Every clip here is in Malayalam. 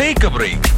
ടേക്ക് എ ബ്രേക്ക്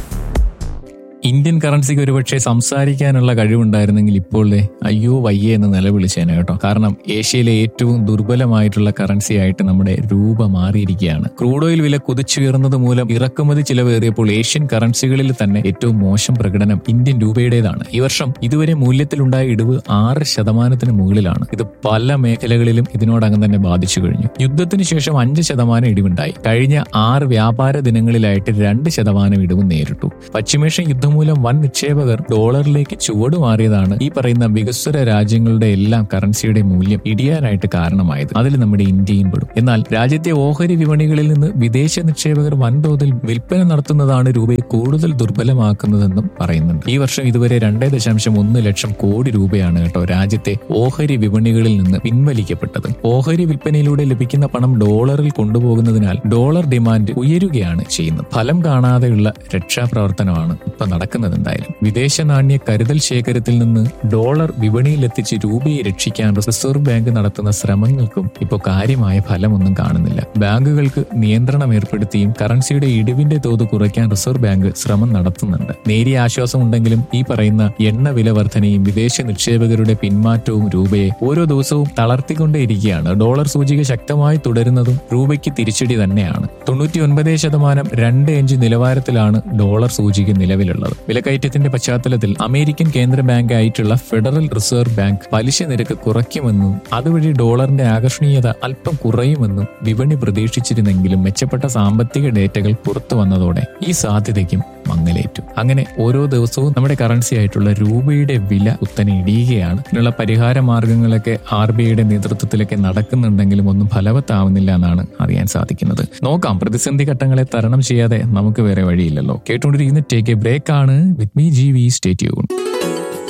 ഇന്ത്യൻ കറൻസിക്ക് ഒരുപക്ഷെ സംസാരിക്കാനുള്ള കഴിവുണ്ടായിരുന്നെങ്കിൽ ഇപ്പോൾ ദേ അയ്യോ വയ്യേ എന്ന് നിലവിളിച്ചേനെ കേട്ടോ കാരണം ഏഷ്യയിലെ ഏറ്റവും ദുർബലമായിട്ടുള്ള കറൻസി ആയിട്ട് നമ്മുടെ രൂപ മാറിയിരിക്കുകയാണ് ക്രൂഡ് ഓയിൽ വില കുതിച്ചുയർന്നത് മൂലം ഇറക്കുമതി ചിലവേറിയപ്പോൾ ഏഷ്യൻ കറൻസികളിൽ തന്നെ ഏറ്റവും മോശം പ്രകടനം ഇന്ത്യൻ രൂപയുടേതാണ് ഈ വർഷം ഇതുവരെ മൂല്യത്തിലുണ്ടായ ഇടിവ് ആറ് ശതമാനത്തിന് മുകളിലാണ് ഇത് പല മേഖലകളിലും ഇതിനോടകം തന്നെ ബാധിച്ചു കഴിഞ്ഞു യുദ്ധത്തിന് ശേഷം അഞ്ച് ശതമാനം ഇടിവുണ്ടായി കഴിഞ്ഞ ആറ് വ്യാപാര ദിനങ്ങളിലായിട്ട് രണ്ട് ശതമാനം ഇടിവ് നേരിട്ടു പശ്ചിമേഷ്യൻ യുദ്ധം മൂലം വൻ നിക്ഷേപകർ ഡോളറിലേക്ക് ചുവട് മാറിയതാണ് ഈ പറയുന്ന വികസ്വര രാജ്യങ്ങളുടെ എല്ലാം കറൻസിയുടെ മൂല്യം ഇടിയാനായിട്ട് കാരണമായത് അതിൽ നമ്മുടെ ഇന്ത്യയും പെടും എന്നാൽ രാജ്യത്തെ ഓഹരി വിപണികളിൽ നിന്ന് വിദേശ നിക്ഷേപകർ വൻതോതിൽ വിൽപ്പന നടത്തുന്നതാണ് രൂപയെ കൂടുതൽ ദുർബലമാക്കുന്നതെന്നും പറയുന്നുണ്ട് ഈ വർഷം ഇതുവരെ രണ്ടേ ദശാംശം ഒന്ന് ലക്ഷം കോടി രൂപയാണ് കേട്ടോ രാജ്യത്തെ ഓഹരി വിപണികളിൽ നിന്ന് പിൻവലിക്കപ്പെട്ടത് ഓഹരി വിൽപ്പനയിലൂടെ ലഭിക്കുന്ന പണം ഡോളറിൽ കൊണ്ടുപോകുന്നതിനാൽ ഡോളർ ഡിമാൻഡ് ഉയരുകയാണ് ചെയ്യുന്നത് ഫലം കാണാതെയുള്ള രക്ഷാപ്രവർത്തനമാണ് ഇപ്പൊ നടക്കുന്നത് എന്തായാലും വിദേശ നാണ്യ കരുതൽ ശേഖരത്തിൽ നിന്ന് ഡോളർ വിപണിയിൽ എത്തിച്ച് രൂപയെ രക്ഷിക്കാൻ റിസർവ് ബാങ്ക് നടത്തുന്ന ശ്രമങ്ങൾക്കും ഇപ്പോൾ കാര്യമായ ഫലമൊന്നും കാണുന്നില്ല ബാങ്കുകൾക്ക് നിയന്ത്രണം ഏർപ്പെടുത്തിയും കറൻസിയുടെ ഇടിവിന്റെ തോത് കുറയ്ക്കാൻ റിസർവ് ബാങ്ക് ശ്രമം നടത്തുന്നുണ്ട് നേരിയ ആശ്വാസമുണ്ടെങ്കിലും ഈ പറയുന്ന എണ്ണ വില വർധനയും വിദേശ നിക്ഷേപകരുടെ പിന്മാറ്റവും രൂപയെ ഓരോ ദിവസവും തളർത്തിക്കൊണ്ടേയിരിക്കുകയാണ് ഡോളർ സൂചിക ശക്തമായി തുടരുന്നതും രൂപയ്ക്ക് തിരിച്ചടി തന്നെയാണ് തൊണ്ണൂറ്റി ഒൻപത് ശതമാനം രണ്ട് അഞ്ച് നിലവാരത്തിലാണ് ഡോളർ സൂചിക നിലവിലുള്ളത് വിലക്കയറ്റത്തിന്റെ പശ്ചാത്തലത്തിൽ അമേരിക്കൻ കേന്ദ്ര ബാങ്ക് ആയിട്ടുള്ള ഫെഡറൽ റിസർവ് ബാങ്ക് പലിശ നിരക്ക് കുറയ്ക്കുമെന്നും അതുവഴി ഡോളറിന്റെ ആകർഷണീയത അല്പം കുറയുമെന്നും വിപണി പ്രതീക്ഷിച്ചിരുന്നെങ്കിലും മെച്ചപ്പെട്ട സാമ്പത്തിക ഡേറ്റകൾ പുറത്തു വന്നതോടെ ഈ സാധ്യതയ്ക്കും മങ്ങലേറ്റു അങ്ങനെ ഓരോ ദിവസവും നമ്മുടെ കറൻസി ആയിട്ടുള്ള രൂപയുടെ വില കുത്തനെ ഇടിയുകയാണ് ഇതിനുള്ള പരിഹാര മാർഗങ്ങളൊക്കെ ആർ ബി ഐയുടെ നേതൃത്വത്തിലൊക്കെ നടക്കുന്നുണ്ടെങ്കിലും ഒന്നും ഫലവത്താവുന്നില്ല എന്നാണ് അറിയാൻ സാധിക്കുന്നത് നോക്കാം പ്രതിസന്ധി ഘട്ടങ്ങളെ തരണം ചെയ്യാതെ നമുക്ക് വേറെ വഴിയില്ലല്ലോ കേട്ടുകൊണ്ടിരിക്കുന്ന ടേക്ക് എ ബ്രേക്ക് ആണ് വിത്ത് മീ ജി വി സ്റ്റേറ്റ്യൂൺ